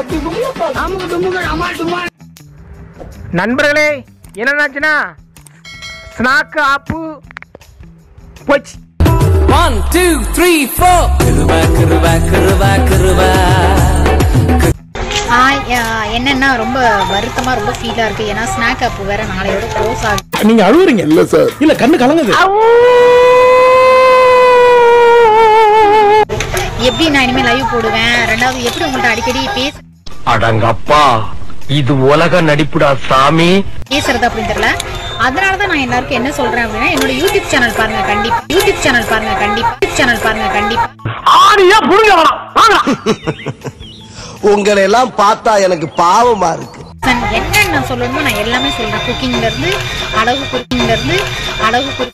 நண்பர்களே என்னன்னாச்சுன்னா ஸ்நாக்கு ஆப்பு போச்சு One, two, three, four. Kuruba, kuruba, kuruba, kuruba. ஆஹ் யா- என்னன்னா ரொம்ப வருத்தமா ரொம்ப ஃபீலா இருக்கு ஏன்னா ஸ்நாக் அப் வேற நாளையோட க்ளோஸ் ஆகுது நீங்க அழுவுறீங்க இல்ல சார் இல்ல கண்ணு கலங்குது எப்படி நான் இனிமே லைவ் போடுவேன் ரெண்டாவது எப்படி உங்கள்ட்ட அடிக்கடி பேச அடங்கப்பா இது உலக நடிப்புடா சாமி பேசுறது அப்படின்னு தெரியல அதனால தான் நான் எல்லாருக்கும் என்ன சொல்றேன் அப்படின்னா என்னோட யூடியூப் சேனல் பாருங்க கண்டிப்பா யூடியூப் சேனல் பாருங்க கண்டிப்பா யூடியூப் சேனல் பாருங்க கண்டிப்பா ஆடியா புடுங்க வேணாம் வாங்க உங்களை எல்லாம் பார்த்தா எனக்கு பாவமா இருக்கு சன் என்ன நான் சொல்லணுமோ நான் எல்லாமே சொல்றேன் குக்கிங்ல இருந்து அழகு குக்கிங்ல இருந்து அழகு குறி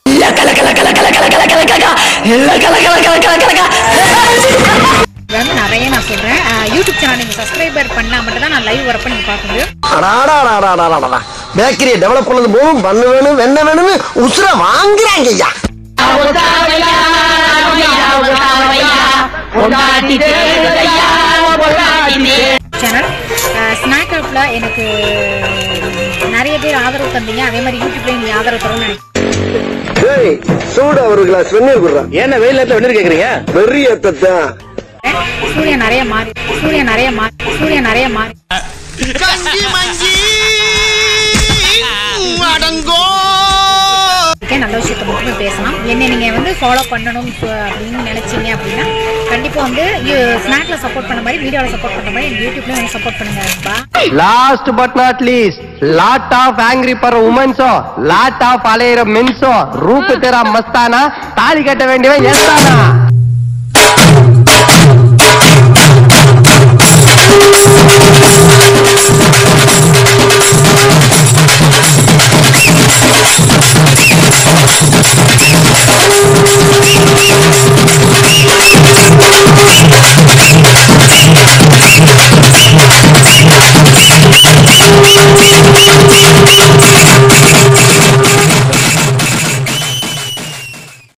வந்து நிறைய நான் சொல்றேன் அஹ் யூடியூப் சேனல் நீங்க சப்ஸ்கிரைபர் பண்ணா மட்டும் தான் நான் லைவ் வரப்ப நீங்க பார்க்க முடியும் அடாடாடாடாடாடாடா பேக்கரியை டெவலப் பண்ணது போதும் பண்ணு வேணும் வெண்ண வேணும்னு உசுர வாங்குறாங்க ஐயா சேனல் ஸ்நாக் அப்ல எனக்கு நிறைய பேர் ஆதரவு தந்தீங்க அதே மாதிரி யூடியூப்லயும் நீங்க ஆதரவு தரணும்னு நினைக்கிறேன் ஏய் சூடா ஒரு கிளாஸ் வெந்நீர் குடுறான் என்ன வெயில் நேரத்துல வெந்நீர் கேக்குறீங்க பெரிய தத்தான் சூர்யா நிறைய மாறி சூர்யா நிறைய மாறி சூர்யா நிறைய மாறி இருக்கேன். நல்ல விஷயத்த மட்டுமே பேசலாம் என்ன நீங்க வந்து ஃபாலோ பண்ணணும் so அப்படின்னு நினைச்சீங்க அப்படின்னா கண்டிப்பா வந்து ஸ்நாக்ல சப்போர்ட் பண்ண மாதிரி வீடியோல சப்போர்ட் பண்ண மாதிரி யூடியூப்லயும் வந்து சப்போர்ட் பண்ணுங்க பா last but not least lot of angry பர் உமன்ஸோ லாட் ஆஃப் அலையிற மென்ஸோ ரூப்பு தெரா மஸ்தானா தாலி கட்ட வேண்டியவன் எஸ்தானா